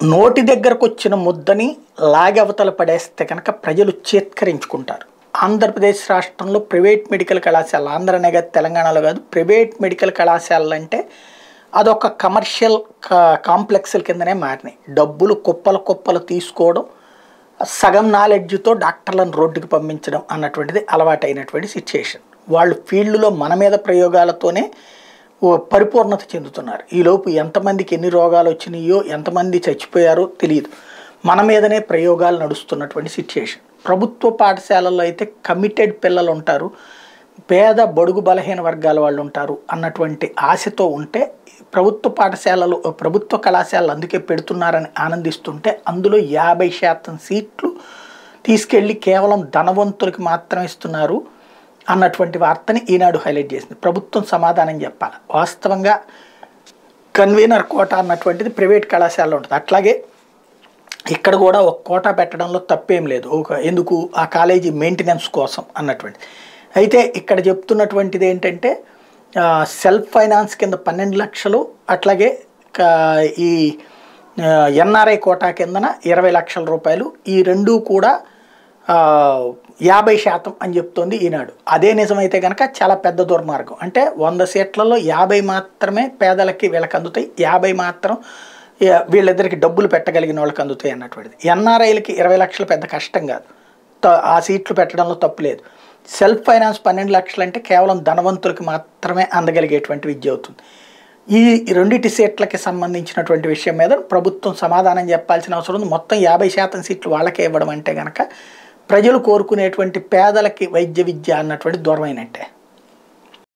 నోటి దగ్గరకు వచ్చిన ముద్దని లాగి అవతల పడేస్తే కనుక ప్రజలు చేత్కరించుకుంటారు ఆంధ్రప్రదేశ్ రాష్ట్రంలో ప్రైవేట్ మెడికల్ కళాశాల ఆంధ్రనే కాదు తెలంగాణలో కాదు ప్రైవేట్ మెడికల్ కళాశాలలు అంటే అదొక కమర్షియల్ కాంప్లెక్స్ల కిందనే మారినాయి డబ్బులు కుప్పలు కుప్పలు తీసుకోవడం సగం నాలెడ్జ్తో డాక్టర్లను రోడ్డుకి పంపించడం అన్నటువంటిది అలవాటైనటువంటి సిచ్యుయేషన్ వాళ్ళు ఫీల్డ్లో మన మీద ప్రయోగాలతోనే ఓ పరిపూర్ణత చెందుతున్నారు ఈలోపు ఎంతమందికి ఎన్ని రోగాలు వచ్చినాయో ఎంతమంది చచ్చిపోయారో తెలియదు మన మీదనే ప్రయోగాలు నడుస్తున్నటువంటి సిచ్యుయేషన్ ప్రభుత్వ పాఠశాలల్లో అయితే కమిటెడ్ పిల్లలు ఉంటారు పేద బడుగు బలహీన వర్గాల వాళ్ళు ఉంటారు అన్నటువంటి ఆశతో ఉంటే ప్రభుత్వ పాఠశాలలు ప్రభుత్వ కళాశాలలు అందుకే పెడుతున్నారని ఆనందిస్తుంటే అందులో యాభై శాతం సీట్లు తీసుకెళ్ళి కేవలం ధనవంతులకి మాత్రమే ఇస్తున్నారు అన్నటువంటి వార్తని ఈనాడు హైలైట్ చేసింది ప్రభుత్వం సమాధానం చెప్పాలి వాస్తవంగా కన్వీనర్ కోట అన్నటువంటిది ప్రైవేట్ కళాశాలలో ఉంటుంది అట్లాగే ఇక్కడ కూడా ఒక కోటా పెట్టడంలో తప్పేం లేదు ఒక ఎందుకు ఆ కాలేజీ మెయింటెనెన్స్ కోసం అన్నటువంటి అయితే ఇక్కడ చెప్తున్నటువంటిది ఏంటంటే సెల్ఫ్ ఫైనాన్స్ కింద పన్నెండు లక్షలు అట్లాగే క- ఈ ఎన్ఆర్ఐ కోటా కిందన ఇరవై లక్షల రూపాయలు ఈ రెండు కూడా ఆ, యాభై శాతం అని చెప్తోంది ఈనాడు అదే నిజమైతే కనుక చాలా పెద్ద దుర్మార్గం అంటే వంద సీట్లలో యాభై మాత్రమే పేదలకి వీళ్ళకి అందుతాయి యాభై మాత్రం ఏ- వీళ్ళిద్దరికి డబ్బులు పెట్టగలిగిన వాళ్ళకి అందుతాయి అన్నటువంటిది ఎన్ఆర్ఐలకి ఇరవై లక్షలు పెద్ద కష్టం కాదు త- ఆ సీట్లు పెట్టడంలో తప్పు లేదు సెల్ఫ్ ఫైనాన్స్ పన్నెండు లక్షలు అంటే కేవలం ధనవంతులకి మాత్రమే అందగలిగేటువంటి విద్య అవుతుంది ఈ రెండింటి సీట్లకి సంబంధించినటువంటి విషయం మీద ప్రభుత్వం సమాధానం చెప్పాల్సిన అవసరం ఉంది మొత్తం యాభై శాతం సీట్లు వాళ్ళకే ఇవ్వడం అంటే కనుక ప్రజలు కోరుకునేటువంటి పేదలకి వైద్య విద్య అన్నటువంటి దూరమైనట్టే